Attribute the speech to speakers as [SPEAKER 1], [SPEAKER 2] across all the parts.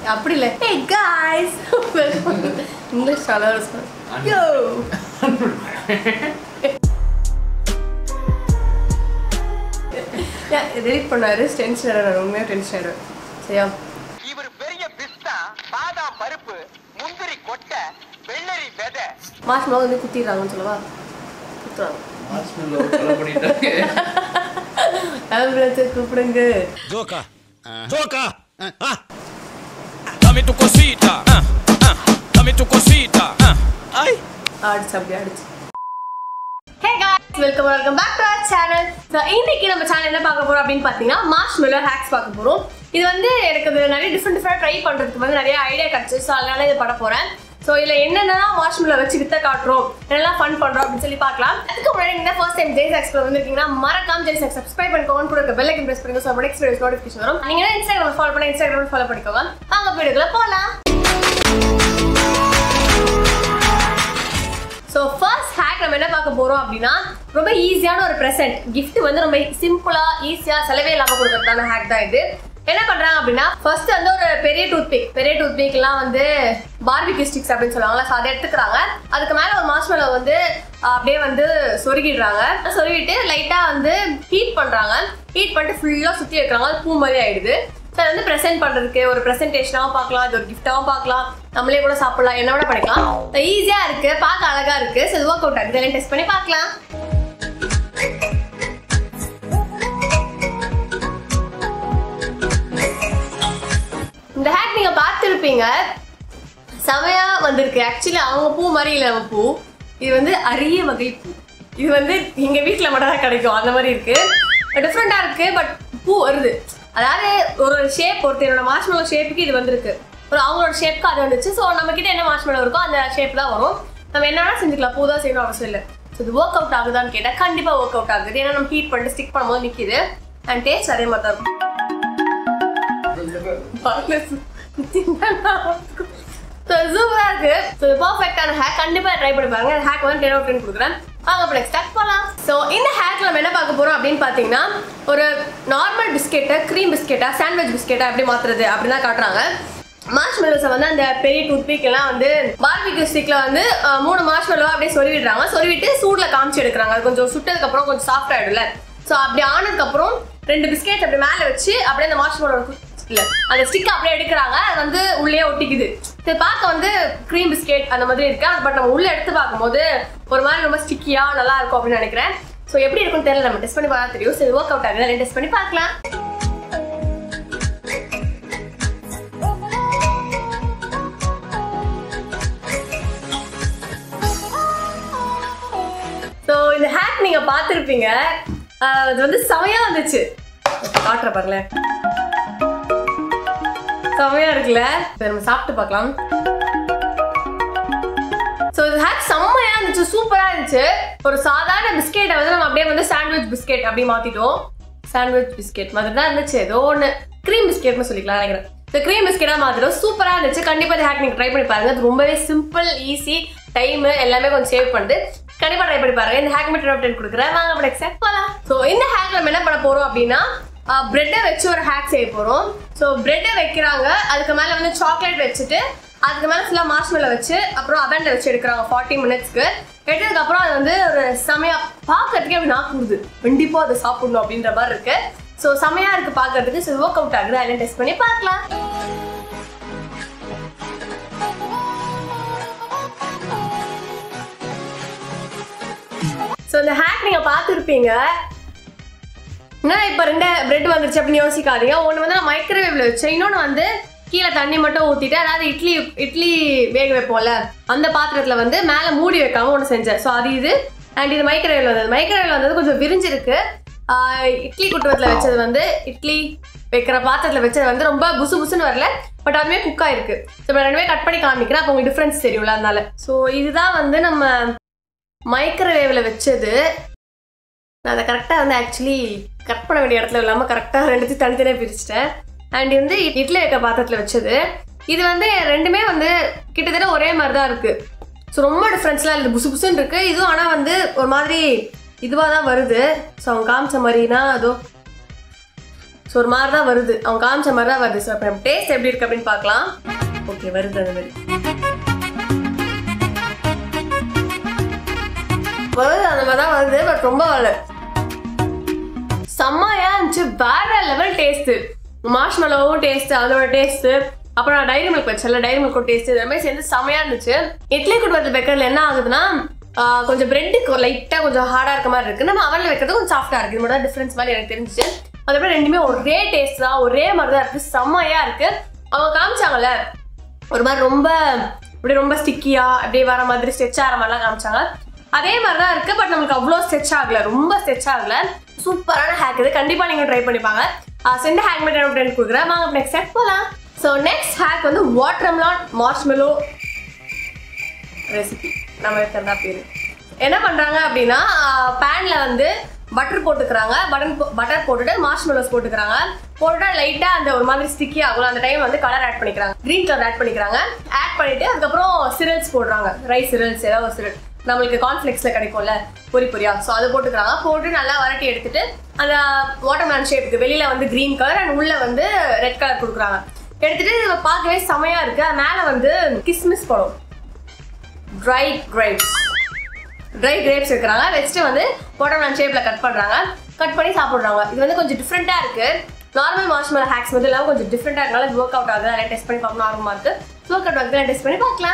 [SPEAKER 1] அப்படி இல்லை hey guys English followers யோ டெலிட் பண்ணாரு டென்ஷன் ஆயிடும் உண்மையாக டென்ஷன் ஆயிடும் சரியா
[SPEAKER 2] இவர் பெரிய பிஸ்தா பாதாம் பருப்பு முந்திரி கொட்டை வெள்ளரி விதை
[SPEAKER 1] மாஸ் மாவு வந்து குத்திடுறாங்கன்னு சொல்லவா குத்துறாங்க ஆம்புலன்ஸை கூப்பிடுங்க
[SPEAKER 3] Joca. Joca. Ah.
[SPEAKER 4] Dame tu cosita, ah, ah, dame tu cosita, ah. Ay.
[SPEAKER 1] ஆடிச்சு அப்படி ஆடிச்சு hey guys welcome welcome back to our channel so இன்னைக்கு நம்ம சேனல் என்ன பார்க்க போறோம் அப்படின்னு பார்த்தீங்கன்னா மார்ஷ் மெல்லோ ஹேக்ஸ் பார்க்க போறோம் இது வந்து எனக்கு இது நிறைய டிஃப்ரெண்ட் டிஃப்ரெண்ட் ட்ரை பண்றதுக்கு வந்து நிறைய ஐடியா கிடைச்சு ஸோ அதனால இது பண்ண போறேன் ஸோ இதில் என்னென்னலாம் மார்ஷ் மெல்லோ வச்சு வித்த காட்டுறோம் என்னெல்லாம் ஃபன் பண்றோம் அப்படின்னு சொல்லி பார்க்கலாம் அதுக்கு முன்னாடி நீங்கள் ஃபர்ஸ்ட் டைம் ஜெய்ஸ் எக்ஸ்பிள் வந்திருக்கீங்கன்னா மறக்காம ஜெய்ஸ் எக்ஸ் சப்ஸ்கிரைப் பண்ணிக்கோங்க கூட இருக்க பெல் ஐக்கன் பிரஸ் பண்ணுங்க ஸோ நெக்ஸ்ட் வீடியோஸ் நோட்டிஃபிகேஷன் வரும் நீங்க இன்ஸ்டாகிராம் ஃபாலோ பண்ணி இன்ஸ்டாகிராம் ஃபாலோ பண்ணிக்கோங்க வாங்க வீடியோக்குள்ள போகலாம் ஸோ ஃபர்ஸ்ட் ஹேக் நம்ம என்ன பார்க்க போறோம் அப்படின்னா ரொம்ப ஈஸியான ஒரு ப்ரெசென்ட் gift வந்து ரொம்ப சிம்பிளா ஈஸியா செலவே இல்லாம கொடுக்கறதான ஹேக் தான் இது என்ன பண்றாங்க அப்படின்னா ஃபர்ஸ்ட் வந்து ஒரு பெரிய டூத் பிக் பெரிய டூத் பிக்லாம் வந்து பார்பிக்யூ ஸ்டிக்ஸ் அப்படின்னு சொல்லுவாங்கல்ல ஸோ அதை எடுத்துக்கிறாங்க அதுக்கு மேல ஒரு மாஸ்மெலோ வந்து ஆஹ், அப்படியே வந்து சொருகிடுறாங்க சொருகிட்டு லைட்டா வந்து ஹீட் பண்றாங்க ஹீட் பண்ணிட்டு ஃபுல்லா சுத்தி வைக்கிறாங்க அது பூ மாதிரி ஆயிடுது ஸோ அதை வந்து ப்ரெசென்ட் பண்ணுறதுக்கு ஒரு ப்ரெசென்டேஷனாகவும் பார்க்கலாம் இது ஒரு கிஃப்டாகவும் பார்க்கலாம் நம்மளே கூட சாப்பிடலாம் என்ன விட பண்ணிக்கலாம் ஈஸியாக இருக்குது பார்க்க அழகாக இருக்குது ஸோ இது ஒர்க் அவுட் ஆகுது இதெல்லாம் டெஸ்ட் பண்ணி பார்க்கலாம் இந்த ஹேக் நீங்கள் பார்த்துருப்பீங்க செமையா வந்திருக்கு ஆக்சுவலி அவங்க பூ மாதிரி இல்லை நம்ம பூ இது வந்து அரிய வகை பூ இது வந்து எங்க வீட்ல மட்டும் தான் கிடைக்கும் அந்த மாதிரி இருக்கு டிஃப்ரெண்டா இருக்கு பட் பூ வருது அதாவது ஒரு ஷேப் ஒருத்தரோட மார்ஷ்மெலோ ஷேப்புக்கு இது வந்திருக்கு ஒரு அவங்களோட ஷேப்க்கு அது வந்துச்சு ஸோ நம்ம கிட்ட என்ன மார்ஷ்மெலோ இருக்கோ அந்த ஷேப் தான் வரும் நம்ம என்ன வேணா செஞ்சுக்கலாம் பூ தான் செய்யணும் அவசியம் இல்லை ஸோ இது ஒர்க் அவுட் ஆகுதான்னு கேட்டால் கண்டிப்பாக ஒர்க் அவுட் ஆகுது ஏன்னா நம்ம ஹீட் பண்ணிட்டு ஸ்டிக் பண்ணும்போது நிற்கிது அண்ட் டேஸ்ட் அதே மாதிரி தான் இருக்கும் ஸோ சூப்பராக இருக்கு ஸோ பர்ஃபெக்டான ஹேக் கண்டிப்பாக ட்ரை பண்ணி பாருங்க அந்த ஹேக் வந்து டென் அவுட் டென் கொடுக்குறேன் வாங்க இப்போ நெக்ஸ்ட் ஸ்டார்ட் பண்ணலாம் ஸோ இந்த ஹேக்ல நம்ம என்ன பார்க்க போறோம் அப்படின்னு பார்த்தீங்கன்னா ஒரு நார்மல் பிஸ்கெட்டை க்ரீம் பிஸ்கெட்டா சாண்ட்விச் பிஸ்கெட்டா எப்படி மாத்துறது அப்படின்னு தான் காட்டுறாங்க மார்ஷ் மெலோஸை வந்து அந்த பெரிய டூத்பிக் எல்லாம் வந்து பார்பிக்யூ ஸ்டிக்ல வந்து அஹ், மூணு மார்ஷ் மெலோ அப்படியே சொருவிடுறாங்க சொருவிட்டு சூட்ல காமிச்சு எடுக்கிறாங்க அது கொஞ்சம் சுட்டதுக்கு அப்புறம் கொஞ்சம் சாஃப்ட் ஆயிடும்ல ஸோ அப்படி ஆனதுக்கு அப்புறம் ரெண்டு பிஸ்கெட் அப்படி மேலே வச்சு அப்படியே அந்த மார்ஷ் மெலோ இல்ல அந்த ஸ்டிக் அப்படியே எடுக்கிறாங்க அது வந்து உள்ளே ஒட்டிக்குது இது பார்க்க வந்து க்ரீம் பிஸ்கெட் அந்த மாதிரி இருக்கு பட் நம்ம உள்ள எடுத்து பார்க்கும்போது ஒரு மாதிரி ரொம்ப ஸ்டிக்கியா நல்லா இருக்கும் அப்படின்னு நினைக்கிறேன் ஸோ எப்படி இருக்கும்னு தெரியல நம்ம டெஸ்ட் பண்ணி பார்த்தா தெரியும் சரி ஒர்க் அவுட் ஆகுது டெஸ்ட் பண்ணி பார்க்கலாம் ஸோ இந்த ஹேக் நீங்க பார்த்துருப்பீங்க ஆஹ் அது வந்து செமையா வந்துச்சு காட்டுற பாருங்களேன் செமையா இருக்குல்ல சரி, நம்ம சாப்பிட்டு பார்க்கலாம் ஸோ இது ஹேக் செம்மையா இருந்துச்சு சூப்பரா இருந்துச்சு ஒரு சாதாரண பிஸ்கெட்டை வந்து நம்ம அப்படியே வந்து சாண்ட்விச் பிஸ்கெட் அப்படி மாத்திட்டோம் சாண்ட்விச் பிஸ்கெட் மாதிரி தான் இருந்துச்சு ஏதோ ஒன்று க்ரீம் பிஸ்கெட்னு சொல்லிக்கலாம் நினைக்கிறேன் இந்த க்ரீம் பிஸ்கெட்டாக மாத்திட்டோம் சூப்பராக இருந்துச்சு கண்டிப்பாக இந்த ஹேக் நீங்கள் ட்ரை பண்ணி பாருங்க அது ரொம்பவே சிம்பிள் ஈஸி டைம் எல்லாமே கொஞ்சம் சேவ் பண்ணுது கண்டிப்பாக ட்ரை பண்ணி பாருங்க இந்த ஹேக் மட்டும் டென் கொடுக்குறேன் வாங்க அப்படி எக்ஸாக்ட் போகலாம் ஸோ இந்த ஹேக் நம்ம என்ன பண்ண போகிறோம் அப்படின்னா பிரெட்டை வச்சு ஒரு ஹேக் செய்ய போகிறோம் ஸோ பிரெட்டை வைக்கிறாங்க அதுக்கு மேலே வந்து சாக்லேட் வச்சுட்டு அதுக்கு மேலே ஃபுல்லாக மார்ஷ்மெல்ல வச்சு அப்புறம் அவனில் வச்சு எடுக்கிறாங்க ஃபார்ட்டி மினிட்ஸ்க்கு எடுத்ததுக்கப்புறம் அது வந்து ஒரு செமையா பார்க்கறதுக்கே அப்படி நாக்குது கண்டிப்பாக அதை சாப்பிடணும் அப்படின்ற மாதிரி இருக்கு ஸோ செமையா இருக்கு பார்க்கறதுக்கு ஸோ ஒர்க் அவுட் ஆகுது அதில் டெஸ்ட் பண்ணி பார்க்கலாம் ஸோ இந்த ஹேக் நீங்கள் பார்த்துருப்பீங்க என்ன இப்போ ரெண்டு பிரெட் வந்துருச்சு அப்படின்னு யோசிக்காதீங்க ஒன்று வந்து நான் மைக்ரோவேவ்ல வச்சேன் இன்னொன்று வந்து கீழே தண்ணி மட்டும் ஊற்றிட்டு அதாவது இட்லி இட்லி வேக வைப்போம்ல அந்த பாத்திரத்தில் வந்து மேலே மூடி வைக்காம ஒன்று செஞ்சேன் ஸோ அது இது அண்ட் இது மைக்ரோவேவ்ல வந்தது மைக்ரோவேவ்ல வந்தது கொஞ்சம் விரிஞ்சிருக்கு ஆஹ் இட்லி குட்டுவத்தில் வச்சது வந்து இட்லி வைக்கிற பாத்திரத்தில் வச்சது வந்து ரொம்ப புசு புசுன்னு வரல பட் அதுவுமே குக் ஆயிருக்கு ஸோ இப்போ ரெண்டுமே கட் பண்ணி காமிக்கிறேன் அப்போ உங்களுக்கு டிஃப்ரென்ஸ் தெரியும்ல அதனால ஸோ இதுதான் வந்து நம்ம மைக்ரோவேவ்ல வச்சது நான் அதை கரெக்டாக வந்து ஆக்சுவலி கட் பண்ண வேண்டிய இடத்துல இல்லாமல் கரெக்டாக ரெண்டுத்தையும் தனித்தனியாக பிரிச்சிட்டேன் அண்ட் வந்து இட்லி வைக்க பாத்திரத்தில் வச்சது இது வந்து ரெண்டுமே வந்து கிட்டத்தட்ட ஒரே மாதிரி தான் இருக்குது ஸோ ரொம்ப டிஃப்ரென்ஸ்லாம் இல்லை புசு புசுன்னு இருக்குது இதுவும் ஆனால் வந்து ஒரு மாதிரி இதுவாக தான் வருது ஸோ அவங்க காமிச்ச மாதிரினா அதோ ஸோ ஒரு மாதிரி தான் வருது அவங்க காமிச்ச மாதிரி தான் வருது ஸோ இப்போ டேஸ்ட் எப்படி இருக்கு அப்படின்னு பார்க்கலாம் ஓகே வருது அந்த மாதிரி வருது அந்த மாதிரி தான் வருது பட் ரொம்ப வரல செம்மையா இருந்துச்சு வேற லெவல் டேஸ்ட் மார்ஷ்மெலோவும் டேஸ்ட் அதோட டேஸ்ட் அப்புறம் நான் டைரி மில்க் வச்சல டைரி மில்க் டேஸ்ட் எல்லாமே சேர்ந்து செம்மையா இருந்துச்சு இட்லி குடும்பத்தில் வைக்கிறதுல என்ன ஆகுதுன்னா ஆஹ் கொஞ்சம் பிரெட்டுக்கு லைட்டா கொஞ்சம் ஹார்டா இருக்க மாதிரி இருக்கு நம்ம அவன்ல வைக்கிறது கொஞ்சம் சாஃப்டா இருக்கு இது மட்டும் தான் டிஃபரன்ஸ் மாதிரி எனக்கு தெரிஞ்சுச்சு அதுக்கப்புறம் ரெண்டுமே ஒரே டேஸ்ட் தான் ஒரே மாதிரி தான் இருக்கு செம்மையா இருக்கு அவங்க காமிச்சாங்கல்ல ஒரு மாதிரி ரொம்ப இப்படி ரொம்ப ஸ்டிக்கியா அப்படியே வர மாதிரி ஸ்ட்ரெச் ஆகிற மாதிரிலாம் காமிச்சாங்க அதே மாதிரி தான் இருக்கு பட் நமக்கு அவ்வளோ ஸ்ட்ரெச் ஆகல ரொம்ப ஸ்ட்ரெச் ஆகல சூப்பரான ஹேக் இது கண்டிப்பா நீங்க ட்ரை பண்ணிப்பாங்க சென்ட் ஹேக் மேட் ஃப்ரெண்ட் கொடுக்குறேன் வாங்க நெக்ஸ்ட் ஹேக் போகலாம் ஸோ நெக்ஸ்ட் ஹேக் வந்து வாட்டர்மெலான் மார்ஷ்மெலோ ரெசிபி நம்ம இருக்கிறதா பேரு என்ன பண்றாங்க அப்படின்னா பேன்ல வந்து பட்டர் போட்டுக்கிறாங்க பட்டன் பட்டர் போட்டுட்டு மார்ஷ்மெலோஸ் போட்டுக்கிறாங்க போட்டுட்டா லைட்டா அந்த ஒரு மாதிரி ஸ்டிக்கி ஆகும் அந்த டைம் வந்து கலர் ஆட் பண்ணிக்கிறாங்க கிரீன் கலர் ஆட் பண்ணிக்கிறாங்க ஆட் பண்ணிட்டு அதுக்கப்புறம் சிரல்ஸ் போடுறாங்க ரைஸ் சிரல்ஸ் ஏதாவது ஒரு சிரல் நம்மளுக்கு கார்ன்ஃபிளெக்ஸ்ல கிடைக்கும்ல பொரி பொரியா ஸோ அதை போட்டுக்கிறாங்க போட்டு நல்லா வரட்டி எடுத்துட்டு அந்த வாட்டர்மேன் ஷேப்புக்கு வெளியில வந்து கிரீன் கலர் அண்ட் உள்ள வந்து ரெட் கலர் கொடுக்குறாங்க எடுத்துட்டு இது பார்க்கவே செமையா இருக்கு அது மேல வந்து கிஸ்மிஸ் பழம் ட்ரை கிரேப்ஸ் ட்ரை கிரேப்ஸ் இருக்கிறாங்க வச்சுட்டு வந்து வாட்டர்மெலன் ஷேப்ல கட் பண்றாங்க கட் பண்ணி சாப்பிடுறாங்க இது வந்து கொஞ்சம் டிஃப்ரெண்டா இருக்கு நார்மல் மார்ஷ்மெல ஹேக்ஸ் வந்து எல்லாம் கொஞ்சம் டிஃப்ரெண்டா இருக்கனால இது ஒர்க் அவுட் ஆகுது அதெல்லாம் டெஸ்ட் பண்ணி பார்க்கணும் ஆர்வமா இருக்கு ஒர்க் அவுட் ஆகுது டெஸ்ட் பண்ணி பார்க்கலாம்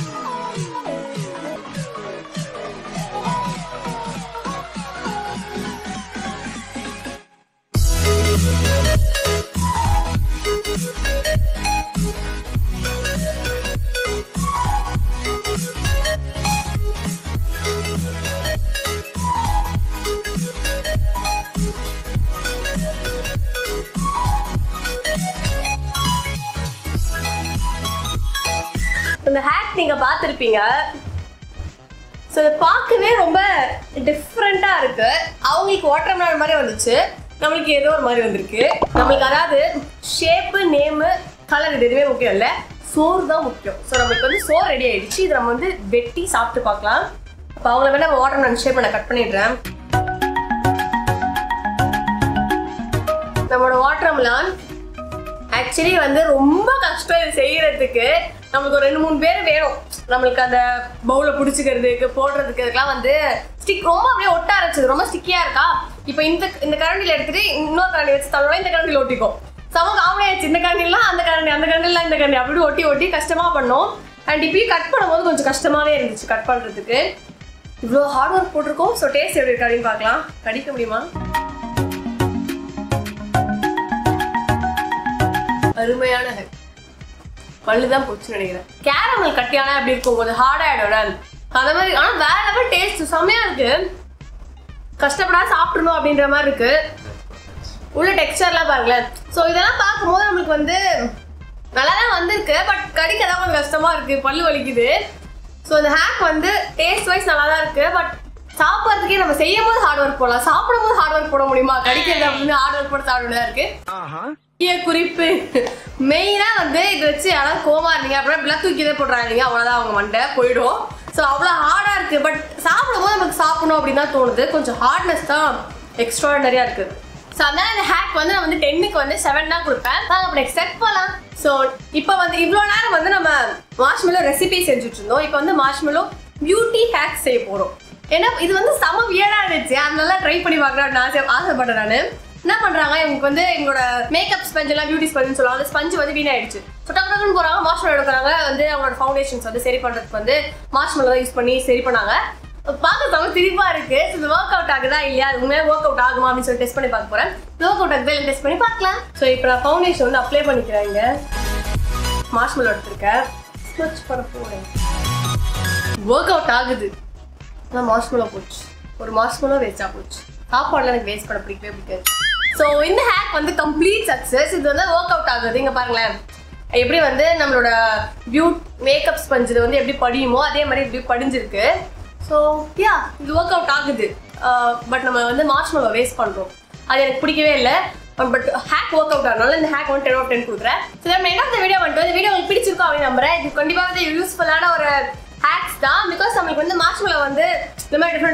[SPEAKER 1] இந்த ஹேக் நீங்க பார்த்துருப்பீங்க ஸோ இதை பார்க்கவே ரொம்ப டிஃப்ரெண்ட்டாக இருக்கு அவங்களுக்கு வாட்டர் மாதிரி வந்துச்சு நம்மளுக்கு ஏதோ ஒரு மாதிரி வந்திருக்கு நம்மளுக்கு அதாவது ஷேப்பு நேமு கலர் இது எதுவுமே முக்கியம் இல்லை சோறு தான் முக்கியம் ஸோ நம்மளுக்கு வந்து சோறு ரெடி ஆயிடுச்சு இதை நம்ம வந்து வெட்டி சாப்பிட்டு பார்க்கலாம் அப்போ அவங்கள வேணா வாட்டர் மெலன் ஷேப் நான் கட் பண்ணிடுறேன் நம்மளோட வாட்டர் மெலான் ஆக்சுவலி வந்து ரொம்ப கஷ்டம் இது செய்யறதுக்கு நமக்கு ஒரு ரெண்டு மூணு பேர் வேணும் நம்மளுக்கு அந்த பவுல பிடிச்சிக்கிறதுக்கு போடுறதுக்கு இதுக்கெல்லாம் வந்து ஸ்டிக் ரொம்ப அப்படியே ஒட்ட ஆரம்பிச்சது ரொம்ப ஸ்டிக்கியா இருக்கா இப்போ இந்த இந்த கரண்டில எடுத்துட்டு இன்னொரு கரண்டி வச்சு தள்ளோட இந்த கரண்டில ஒட்டிக்கும் சம காமெடி ஆயிடுச்சு இந்த கரண்டிலாம் அந்த கரண்டி அந்த கரண்டிலாம் இந்த கரண்டி அப்படி ஒட்டி ஒட்டி கஷ்டமா பண்ணோம் அண்ட் இப்படி கட் பண்ணும்போது கொஞ்சம் கஷ்டமாவே இருந்துச்சு கட் பண்றதுக்கு இவ்வளோ ஹார்ட் ஒர்க் போட்டிருக்கோம் ஸோ டேஸ்ட் எப்படி இருக்கு அப்படின்னு பார்க்கலாம் கடிக்க முடியுமா அருமையான ஹெக் பல்லு தான் போச்சுன்னு நினைக்கிறேன் கேரமல் கட்டியான அப்படி இருக்கும் கொஞ்சம் ஹார்ட் ஆயிடும்ல அந்த மாதிரி ஆனா வேற லெவல் டேஸ்ட் செம்மையா இருக்கு கஷ்டப்படாம சாப்பிடணும் அப்படின்ற மாதிரி இருக்கு உள்ள டெக்ஸ்டர்லாம் பாருங்களேன் ஸோ இதெல்லாம் பார்க்கும்போது நம்மளுக்கு வந்து நல்லா தான் வந்திருக்கு பட் கடிக்க தான் கொஞ்சம் கஷ்டமா இருக்கு பல்லு வலிக்குது ஸோ இந்த ஹேக் வந்து டேஸ்ட் வைஸ் நல்லா தான் இருக்கு பட் சாப்பிட்றதுக்கே நம்ம செய்யும் போது ஹார்ட் ஒர்க் போடலாம் சாப்பிடும் போது ஹார்ட் ஒர்க் போட முடியுமா கடிக்கிறது அப்படின்னு ஹார்ட் ஒர்க் போட சாப்பிட வேண்டியதா இருக்கு முக்கிய குறிப்பு மெயினா வந்து இது வச்சு யாராவது கோமா இருந்தீங்க அப்படின்னா இப்படிலாம் தூக்கி தான் போட்டுறாதீங்க அவ்வளோதான் அவங்க மண்டை போயிடும் ஸோ அவ்வளோ ஹார்டாக இருக்கு பட் சாப்பிடும்போது நமக்கு சாப்பிடணும் அப்படின்னு தான் தோணுது கொஞ்சம் ஹார்ட்னஸ் தான் எக்ஸ்ட்ராடனரியாக இருக்கு ஸோ அதனால இந்த ஹேக் வந்து நான் வந்து டென்னுக்கு வந்து செவன் தான் கொடுப்பேன் நாங்கள் அப்போ நெக்ஸ்ட் செட் போகலாம் ஸோ இப்போ வந்து இவ்வளோ நேரம் வந்து நம்ம மார்ஷ்மெலோ ரெசிபி செஞ்சுட்டு இருந்தோம் இப்போ வந்து மார்ஷ்மெலோ பியூட்டி ஹேக் செய்ய போகிறோம் ஏன்னா இது வந்து செம வியடா இருந்துச்சு அதனால ட்ரை பண்ணி பார்க்கலாம்னு ஆசை ஆசைப்பட்டேன் நான் என்ன பண்றாங்க இவங்களுக்கு வந்து எங்களோட மேக்கப் ஸ்பஞ்ச் எல்லாம் பியூட்டி ஸ்பஞ்ச் சொல்லுவாங்க அந்த ஸ்பஞ்ச் வந்து வீணாயிடுச்சு ஸோ டக்கு டக்குன்னு போறாங்க மார்ஷ்மெலோ எடுக்கிறாங்க வந்து அவங்களோட ஃபவுண்டேஷன்ஸ் வந்து சரி பண்றதுக்கு வந்து மார்ஷ்மெலோ தான் யூஸ் பண்ணி சரி பண்ணாங்க பார்க்க செம சிரிப்பா இருக்கு So, இது ஒர்க் அவுட் ஆகுதா இல்லையா அது உண்மையாக ஒர்க் அவுட் ஆகுமா அப்படின்னு சொல்லி டெஸ்ட் பண்ணி பார்க்க போறேன் ஒர்க் அவுட் ஆகுதா இல்லை டெஸ்ட் பண்ணி பார்க்கலாம் ஸோ இப்போ நான் ஃபவுண்டேஷன் வந்து அப்ளை பண்ணிக்கிறேன் இங்க மார்ஷ்மெலோ எடுத்திருக்கேன் ஸ்வச் பண்ண போறேன் ஒர்க் அவுட் ஆகுது ஆனால் மார்ஷ்மெலோ போச்சு ஒரு மார்ஷ்மெலோ வேஸ்டாக போச்சு சாப்பாடுல எனக்கு வேஸ்ட் பண்ண பிடிக்கவே பிடிக்காது ஸோ இந்த ஹேக் வந்து கம்ப்ளீட் சக்ஸஸ் இது வந்து ஒர்க் அவுட் ஆகுது இங்கே பாருங்களேன் எப்படி வந்து நம்மளோட பியூட் மேக்கப் ஸ்பஞ்ச் இது வந்து எப்படி படியுமோ அதே மாதிரி இப்படி படிஞ்சிருக்கு ஸோ யா இது ஒர்க் அவுட் ஆகுது பட் நம்ம வந்து மார்ஷ்மெலோ வேஸ்ட் பண்ணுறோம் அது எனக்கு பிடிக்கவே இல்லை பட் ஹேக் ஒர்க் அவுட் ஆனால இந்த ஹேக் வந்து டென் ஆஃப் டென் கொடுக்குறேன் ஸோ நம்ம என்ன இந்த வீடியோ பண்ணிட்டு இந்த வீடியோ உங்களுக்கு பிடிச்சிருக்கோம் அப்படின்னு நம்புறேன் இது கண்டிப்பாக வந்து யூஸ்ஃபுல்லான ஒரு ஹேக்ஸ் தான் பிகாஸ் நம்மளுக்கு வந்து மார்ஷ்மெலோ வந்து இந்த மாதிரி டிஃப்ரெண்ட் டிஃப்ரெண்ட் ட்ரை பண்ணி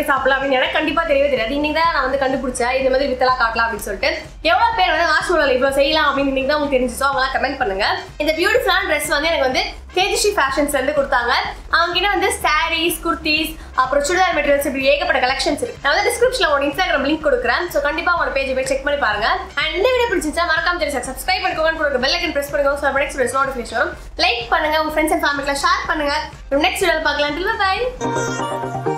[SPEAKER 1] பண்ணி சாப்பிடலாம் அப்படின்னு எனக்கு கண்டிப்பா தெரியவே தெரியாது இன்னைக்கு தான் நான் வந்து கண்டுபிடிச்சேன் இந்த மாதிரி வித்தலா காட்டலாம் அப்படின்னு சொல்லிட்டு எவ்வளவு பேர் வந்து ஆசூழல் இவ்வளவு செய்யலாம் அப்படின்னு இன்னைக்கு தான் உங்களுக்கு தெரிஞ்சிச்சோ அவங்களாம் கமெண்ட் பண்ணுங்க இந்த பியூட்டிஃபுல்லான ட்ரெஸ் வந்து எனக்கு வந்து தேஜஸ்ரீ ஃபேஷன்ஸ்ல இருந்து கொடுத்தாங்க அவங்க கிட்ட வந்து சாரீஸ் குர்த்திஸ் அப்புறம் சுடிதார் மெட்டீரியல்ஸ் இப்படி ஏகப்பட்ட கலெக்ஷன்ஸ் இருக்கு நான் வந்து டிஸ்கிரிப்ஷன்ல உங்க இன்ஸ்டாகிராம் லிங்க் கொடுக்குறேன் ஸோ கண்டிப்பா உங்க பேஜ் போய் செக் பண்ணி பாருங்க அண்ட் இந்த வீடியோ பிடிச்சிச்சா மறக்காம சரி சார் சப்ஸ்கிரைப் பண்ணிக்கோங்க கூட பெல் ஐக்கன் பிரஸ் பண்ணுங்க ஸோ நெக்ஸ்ட் வீடியோஸ் நோட்டிஃபிகேஷன் வரும் லைக் பண்ணுங்க உங்க ஃப்ரெண்ட்ஸ் அண்ட் ஃபேமிலிக்குள்ள ஷேர் பண்ணுங்க நெக்ஸ்ட் வீடியோவில் பார்க்கலாம் பை